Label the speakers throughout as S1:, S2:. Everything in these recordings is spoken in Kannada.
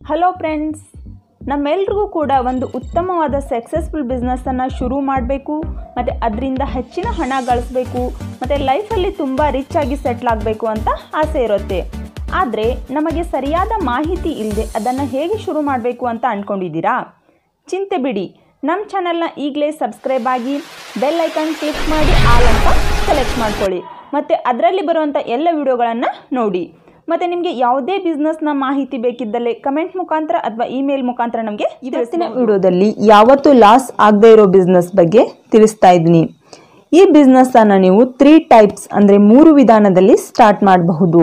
S1: ಹಲೋ ಫ್ರೆಂಡ್ಸ್ ನಮ್ಮೆಲ್ರಿಗೂ ಕೂಡ ಒಂದು ಉತ್ತಮವಾದ ಸಕ್ಸಸ್ಫುಲ್ ಬಿಸ್ನೆಸ್ಸನ್ನು ಶುರು ಮಾಡಬೇಕು ಮತ್ತು ಅದರಿಂದ ಹೆಚ್ಚಿನ ಹಣ ಗಳಿಸ್ಬೇಕು ಮತ್ತು ಲೈಫಲ್ಲಿ ತುಂಬ ರಿಚ್ ಆಗಿ ಸೆಟ್ಲ್ ಆಗಬೇಕು ಅಂತ ಆಸೆ ಇರುತ್ತೆ ಆದರೆ ನಮಗೆ ಸರಿಯಾದ ಮಾಹಿತಿ ಇಲ್ಲದೆ ಅದನ್ನು ಹೇಗೆ ಶುರು ಮಾಡಬೇಕು ಅಂತ ಅಂದ್ಕೊಂಡಿದ್ದೀರಾ ಚಿಂತೆ ಬಿಡಿ ನಮ್ಮ ಚಾನಲ್ನ ಈಗಲೇ ಸಬ್ಸ್ಕ್ರೈಬ್ ಆಗಿ ಬೆಲ್ ಐಕಾನ್ ಕ್ಲಿಕ್ ಮಾಡಿ ಆಲ್ ಅಂತ ಸೆಲೆಕ್ಟ್ ಮಾಡ್ಕೊಳ್ಳಿ ಮತ್ತು ಅದರಲ್ಲಿ ಬರುವಂಥ ಎಲ್ಲ ವಿಡಿಯೋಗಳನ್ನು ನೋಡಿ ಮತ್ತು ನಿಮಗೆ ಯಾವುದೇ ಬಿಸ್ನೆಸ್ನ ಮಾಹಿತಿ ಬೇಕಿದ್ದಲ್ಲಿ ಕಮೆಂಟ್ ಮುಖಾಂತರ ಅಥವಾ ಇಮೇಲ್ ಮುಖಾಂತರ ನಮಗೆ ಇವತ್ತಿನ ವಿಡಿಯೋದಲ್ಲಿ ಯಾವತ್ತೂ ಲಾಸ್ ಆಗದೇ ಇರೋ ಬಿಸ್ನೆಸ್ ಬಗ್ಗೆ ತಿಳಿಸ್ತಾ ಇದ್ದೀನಿ ಈ ಬಿಸ್ನೆಸ್ಸನ್ನು ನೀವು ತ್ರೀ ಟೈಪ್ಸ್ ಅಂದರೆ ಮೂರು ವಿಧಾನದಲ್ಲಿ ಸ್ಟಾರ್ಟ್ ಮಾಡಬಹುದು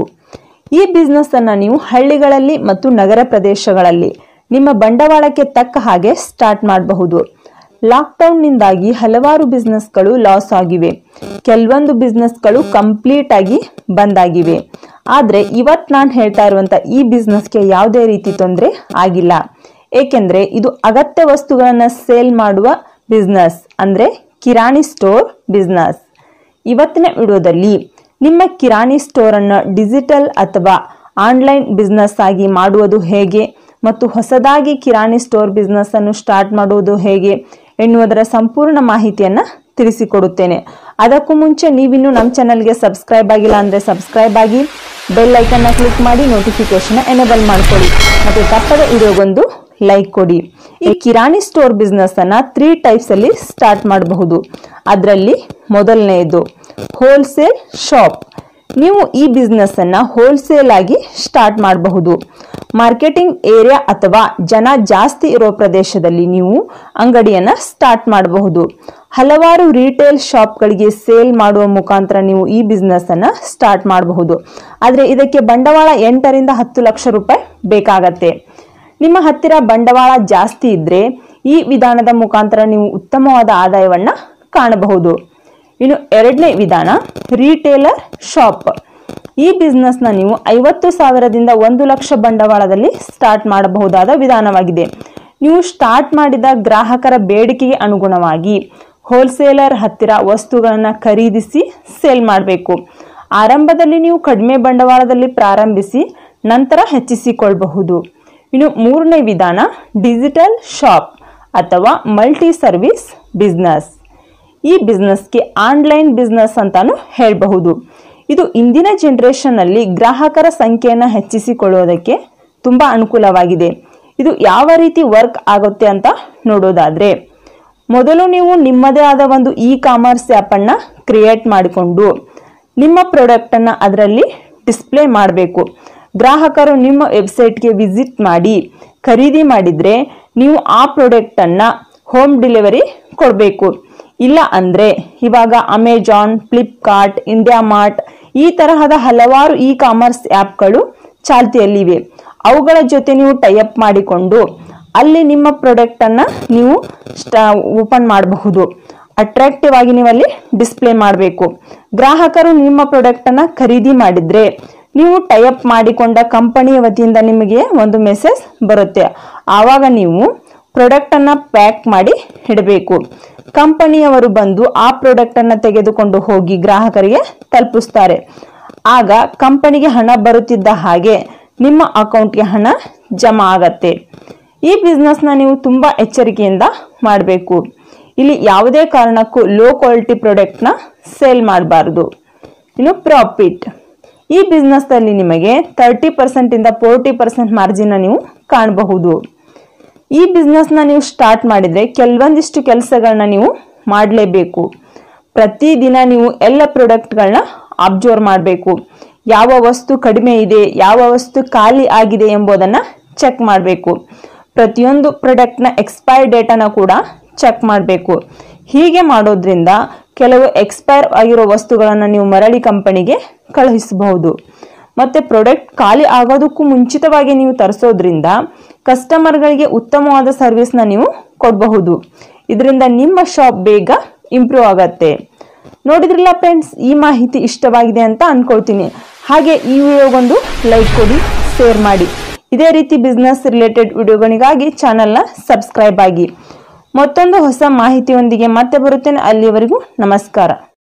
S1: ಈ ಬಿಸ್ನೆಸ್ಸನ್ನು ನೀವು ಹಳ್ಳಿಗಳಲ್ಲಿ ಮತ್ತು ನಗರ ಪ್ರದೇಶಗಳಲ್ಲಿ ನಿಮ್ಮ ಬಂಡವಾಳಕ್ಕೆ ತಕ್ಕ ಹಾಗೆ ಸ್ಟಾರ್ಟ್ ಮಾಡಬಹುದು ಲಾಕ್ಡೌನ್ನಿಂದಾಗಿ ಹಲವಾರು ಬಿಸ್ನೆಸ್ಗಳು ಲಾಸ್ ಆಗಿವೆ ಕೆಲವೊಂದು ಬಿಸ್ನೆಸ್ಗಳು ಕಂಪ್ಲೀಟ್ ಆಗಿ ಬಂದಾಗಿವೆ ಆದರೆ ಇವತ್ತು ನಾನು ಹೇಳ್ತಾ ಇರುವಂಥ ಈ ಬಿಸ್ನೆಸ್ಗೆ ಯಾವುದೇ ರೀತಿ ತೊಂದರೆ ಆಗಿಲ್ಲ ಏಕೆಂದರೆ ಇದು ಅಗತ್ಯ ವಸ್ತುಗಳನ್ನು ಸೇಲ್ ಮಾಡುವ ಬಿಸ್ನೆಸ್ ಅಂದರೆ ಕಿರಾಣಿ ಸ್ಟೋರ್ ಬಿಸ್ನೆಸ್ ಇವತ್ತಿನ ವಿಡಿಯೋದಲ್ಲಿ ನಿಮ್ಮ ಕಿರಾಣಿ ಸ್ಟೋರನ್ನು ಡಿಜಿಟಲ್ ಅಥವಾ ಆನ್ಲೈನ್ ಬಿಸ್ನೆಸ್ ಆಗಿ ಮಾಡುವುದು ಹೇಗೆ ಮತ್ತು ಹೊಸದಾಗಿ ಕಿರಾಣಿ ಸ್ಟೋರ್ ಬಿಸ್ನೆಸ್ ಅನ್ನು ಸ್ಟಾರ್ಟ್ ಮಾಡುವುದು ಹೇಗೆ ಎನ್ನುವುದರ ಸಂಪೂರ್ಣ ಮಾಹಿತಿಯನ್ನು ತಿಳಿಸಿಕೊಡುತ್ತೇನೆ ಅದಕ್ಕೂ ಮುಂಚೆ ನೀವಿನ್ನು ನಮ್ಮ ಚಾನಲ್ಗೆ ಸಬ್ಸ್ಕ್ರೈಬ್ ಆಗಿಲ್ಲ ಅಂದರೆ ಸಬ್ಸ್ಕ್ರೈಬ್ ಆಗಿ ಬೆಲ್ ಐಕನ್ನ ಕ್ಲಿಕ್ ಮಾಡಿ ನೋಟಿಫಿಕೇಶನ್ ಎನೇಬಲ್ ಮಾಡ್ಕೊಳ್ಳಿ ಮತ್ತು ತಪ್ಪದ ವಿಡಿಯೋಗೊಂದು ಲೈಕ್ ಕೊಡಿ ಈ ಕಿರಾಣಿ ಸ್ಟೋರ್ ಬಿಸ್ನೆಸ್ ಅನ್ನ ತ್ರೀ ಟೈಪ್ಸ್ ಅಲ್ಲಿ ಸ್ಟಾರ್ಟ್ ಮಾಡಬಹುದು ಅದರಲ್ಲಿ ಮೊದಲನೆಯದು ಹೋಲ್ಸೇಲ್ ಶಾಪ್ ನೀವು ಈ ಬಿಸ್ನೆಸ್ ಅನ್ನ ಹೋಲ್ಸೇಲ್ ಆಗಿ ಸ್ಟಾರ್ಟ್ ಮಾಡಬಹುದು ಮಾರ್ಕೆಟಿಂಗ್ ಏರಿಯಾ ಅಥವಾ ಜನ ಜಾಸ್ತಿ ಇರೋ ಪ್ರದೇಶದಲ್ಲಿ ನೀವು ಅಂಗಡಿಯನ್ನ ಸ್ಟಾರ್ಟ್ ಮಾಡಬಹುದು ಹಲವಾರು ರಿಟೇಲ್ ಶಾಪ್ಗಳಿಗೆ ಸೇಲ್ ಮಾಡುವ ಮುಖಾಂತರ ನೀವು ಈ ಬಿಸ್ನೆಸ್ ಅನ್ನ ಸ್ಟಾರ್ಟ್ ಮಾಡಬಹುದು ಆದರೆ ಇದಕ್ಕೆ ಬಂಡವಾಳ ಎಂಟರಿಂದ ಹತ್ತು ಲಕ್ಷ ರೂಪಾಯಿ ಬೇಕಾಗತ್ತೆ ನಿಮ್ಮ ಹತ್ತಿರ ಬಂಡವಾಳ ಜಾಸ್ತಿ ಇದ್ರೆ ಈ ವಿಧಾನದ ಮುಖಾಂತರ ನೀವು ಉತ್ತಮವಾದ ಆದಾಯವನ್ನ ಕಾಣಬಹುದು ಇನ್ನು ಎರಡನೇ ವಿಧಾನ ರಿಟೇಲರ್ ಶಾಪ್ ಈ ಬಿಸ್ನೆಸ್ನ ನೀವು ಐವತ್ತು ಸಾವಿರದಿಂದ ಒಂದು ಲಕ್ಷ ಬಂಡವಾಳದಲ್ಲಿ ಸ್ಟಾರ್ಟ್ ಮಾಡಬಹುದಾದ ವಿಧಾನವಾಗಿದೆ ನೀವು ಸ್ಟಾರ್ಟ್ ಮಾಡಿದ ಗ್ರಾಹಕರ ಬೇಡಿಕೆಗೆ ಅನುಗುಣವಾಗಿ ಹೋಲ್ಸೇಲರ್ ಹತ್ತಿರ ವಸ್ತುಗಳನ್ನು ಖರೀದಿಸಿ ಸೇಲ್ ಮಾಡಬೇಕು ಆರಂಭದಲ್ಲಿ ನೀವು ಕಡಿಮೆ ಬಂಡವಾಳದಲ್ಲಿ ಪ್ರಾರಂಭಿಸಿ ನಂತರ ಹೆಚ್ಚಿಸಿಕೊಳ್ಳಬಹುದು ಇನ್ನು ಮೂರನೇ ವಿಧಾನ ಡಿಜಿಟಲ್ ಶಾಪ್ ಅಥವಾ ಮಲ್ಟಿ ಸರ್ವಿಸ್ ಬಿಸ್ನೆಸ್ ಈ ಬಿಸ್ನೆಸ್ಗೆ ಆನ್ಲೈನ್ ಬಿಸ್ನೆಸ್ ಅಂತಾನು ಹೇಳಬಹುದು ಇದು ಇಂದಿನ ಜನರೇಷನ್ನಲ್ಲಿ ಗ್ರಾಹಕರ ಸಂಖ್ಯೆಯನ್ನು ಹೆಚ್ಚಿಸಿಕೊಳ್ಳುವುದಕ್ಕೆ ತುಂಬ ಅನುಕೂಲವಾಗಿದೆ ಇದು ಯಾವ ರೀತಿ ವರ್ಕ್ ಆಗುತ್ತೆ ಅಂತ ನೋಡೋದಾದ್ರೆ ಮೊದಲು ನೀವು ನಿಮ್ಮದೇ ಆದ ಒಂದು ಇ ಕಾಮರ್ಸ್ ಆ್ಯಪನ್ನು ಕ್ರಿಯೇಟ್ ಮಾಡಿಕೊಂಡು ನಿಮ್ಮ ಪ್ರಾಡಕ್ಟನ್ನು ಅದರಲ್ಲಿ ಡಿಸ್ಪ್ಲೇ ಮಾಡಬೇಕು ಗ್ರಾಹಕರು ನಿಮ್ಮ ವೆಬ್ಸೈಟ್ಗೆ ವಿಸಿಟ್ ಮಾಡಿ ಖರೀದಿ ಮಾಡಿದರೆ ನೀವು ಆ ಪ್ರಾಡಕ್ಟನ್ನು ಹೋಮ್ ಡೆಲಿವರಿ ಕೊಡಬೇಕು ಇಲ್ಲ ಅಂದರೆ ಇವಾಗ ಅಮೆಜಾನ್ ಫ್ಲಿಪ್ಕಾರ್ಟ್ ಇಂಡಿಯಾ ಮಾರ್ಟ್ ಈ ತರಹದ ಹಲವಾರು ಇ ಕಾಮರ್ಸ್ ಆ್ಯಪ್ಗಳು ಚಾಲ್ತಿಯಲ್ಲಿವೆ ಅವುಗಳ ಜೊತೆ ನೀವು ಟೈಅಪ್ ಮಾಡಿಕೊಂಡು ಅಲ್ಲಿ ನಿಮ್ಮ ಪ್ರಾಡಕ್ಟನ್ನು ನೀವು ಸ್ಟಾ ಓಪನ್ ಮಾಡಬಹುದು ಅಟ್ರಾಕ್ಟಿವ್ ಆಗಿ ನೀವು ಅಲ್ಲಿ ಡಿಸ್ಪ್ಲೇ ಮಾಡಬೇಕು ಗ್ರಾಹಕರು ನಿಮ್ಮ ಪ್ರಾಡಕ್ಟನ್ನು ಖರೀದಿ ಮಾಡಿದರೆ ನೀವು ಟೈಅಪ್ ಮಾಡಿಕೊಂಡ ಕಂಪನಿಯ ವತಿಯಿಂದ ನಿಮಗೆ ಒಂದು ಮೆಸೇಜ್ ಬರುತ್ತೆ ಆವಾಗ ನೀವು ಪ್ರಾಡಕ್ಟನ್ನು ಪ್ಯಾಕ್ ಮಾಡಿ ಇಡಬೇಕು ಕಂಪನಿಯವರು ಬಂದು ಆ ಪ್ರಾಡಕ್ಟನ್ನು ತೆಗೆದುಕೊಂಡು ಹೋಗಿ ಗ್ರಾಹಕರಿಗೆ ತಲುಪಿಸ್ತಾರೆ ಆಗ ಕಂಪನಿಗೆ ಹಣ ಬರುತ್ತಿದ್ದ ಹಾಗೆ ನಿಮ್ಮ ಅಕೌಂಟ್ಗೆ ಹಣ ಜಮಾ ಆಗತ್ತೆ ಈ ಬಿಸ್ನೆಸ್ನ ನೀವು ತುಂಬ ಎಚ್ಚರಿಕೆಯಿಂದ ಮಾಡಬೇಕು ಇಲ್ಲಿ ಯಾವುದೇ ಕಾರಣಕ್ಕೂ ಲೋ ಕ್ವಾಲಿಟಿ ಪ್ರಾಡಕ್ಟ್ನ ಸೇಲ್ ಮಾಡಬಾರ್ದು ಇನ್ನು ಪ್ರಾಫಿಟ್ ಈ ಬಿಸ್ನೆಸ್ನಲ್ಲಿ ನಿಮಗೆ ತರ್ಟಿ ಪರ್ಸೆಂಟಿಂದ ಫೋರ್ಟಿ ಪರ್ಸೆಂಟ್ ಮಾರ್ಜಿನ ನೀವು ಕಾಣಬಹುದು ಈ ಬಿಸ್ನೆಸ್ನ ನೀವು ಸ್ಟಾರ್ಟ್ ಮಾಡಿದರೆ ಕೆಲವೊಂದಿಷ್ಟು ಕೆಲಸಗಳನ್ನ ನೀವು ಮಾಡಲೇಬೇಕು ಪ್ರತಿದಿನ ನೀವು ಎಲ್ಲ ಪ್ರಾಡಕ್ಟ್ಗಳನ್ನ ಅಬ್ಸರ್ವ್ ಮಾಡಬೇಕು ಯಾವ ವಸ್ತು ಕಡಿಮೆ ಇದೆ ಯಾವ ವಸ್ತು ಖಾಲಿ ಆಗಿದೆ ಎಂಬುದನ್ನು ಚೆಕ್ ಮಾಡಬೇಕು ಪ್ರತಿಯೊಂದು ಪ್ರಾಡಕ್ಟ್ನ ಎಕ್ಸ್ಪೈರ್ ಡೇಟನ ಕೂಡ ಚೆಕ್ ಮಾಡಬೇಕು ಹೀಗೆ ಮಾಡೋದ್ರಿಂದ ಕೆಲವು ಎಕ್ಸ್ಪೈರ್ ಆಗಿರೋ ವಸ್ತುಗಳನ್ನು ನೀವು ಮರಳಿ ಕಂಪನಿಗೆ ಕಳುಹಿಸಬಹುದು ಮತ್ತು ಪ್ರಾಡಕ್ಟ್ ಖಾಲಿ ಆಗೋದಕ್ಕೂ ಮುಂಚಿತವಾಗಿ ನೀವು ತರಿಸೋದ್ರಿಂದ ಕಸ್ಟಮರ್ಗಳಿಗೆ ಉತ್ತಮವಾದ ಸರ್ವಿಸ್ನ ನೀವು ಕೊಡಬಹುದು ಇದರಿಂದ ನಿಮ್ಮ ಶಾಪ್ ಬೇಗ ಇಂಪ್ರೂವ್ ಆಗತ್ತೆ ನೋಡಿದ್ರಲ್ಲ ಫ್ರೆಂಡ್ಸ್ ಈ ಮಾಹಿತಿ ಇಷ್ಟವಾಗಿದೆ ಅಂತ ಅನ್ಕೊಳ್ತೀನಿ ಹಾಗೆ ಈ ವಿಡಿಯೋಗೊಂದು ಲೈಕ್ ಕೊಡಿ ಶೇರ್ ಮಾಡಿ ಇದೇ ರೀತಿ ಬಿಸ್ನೆಸ್ ರಿಲೇಟೆಡ್ ವಿಡಿಯೋಗಳಿಗಾಗಿ ಚಾನಲ್ನ ಸಬ್ಸ್ಕ್ರೈಬ್ ಆಗಿ ಮತ್ತೊಂದು ಹೊಸ ಮಾಹಿತಿಯೊಂದಿಗೆ ಮತ್ತೆ ಬರುತ್ತೇನೆ ಅಲ್ಲಿಯವರೆಗೂ ನಮಸ್ಕಾರ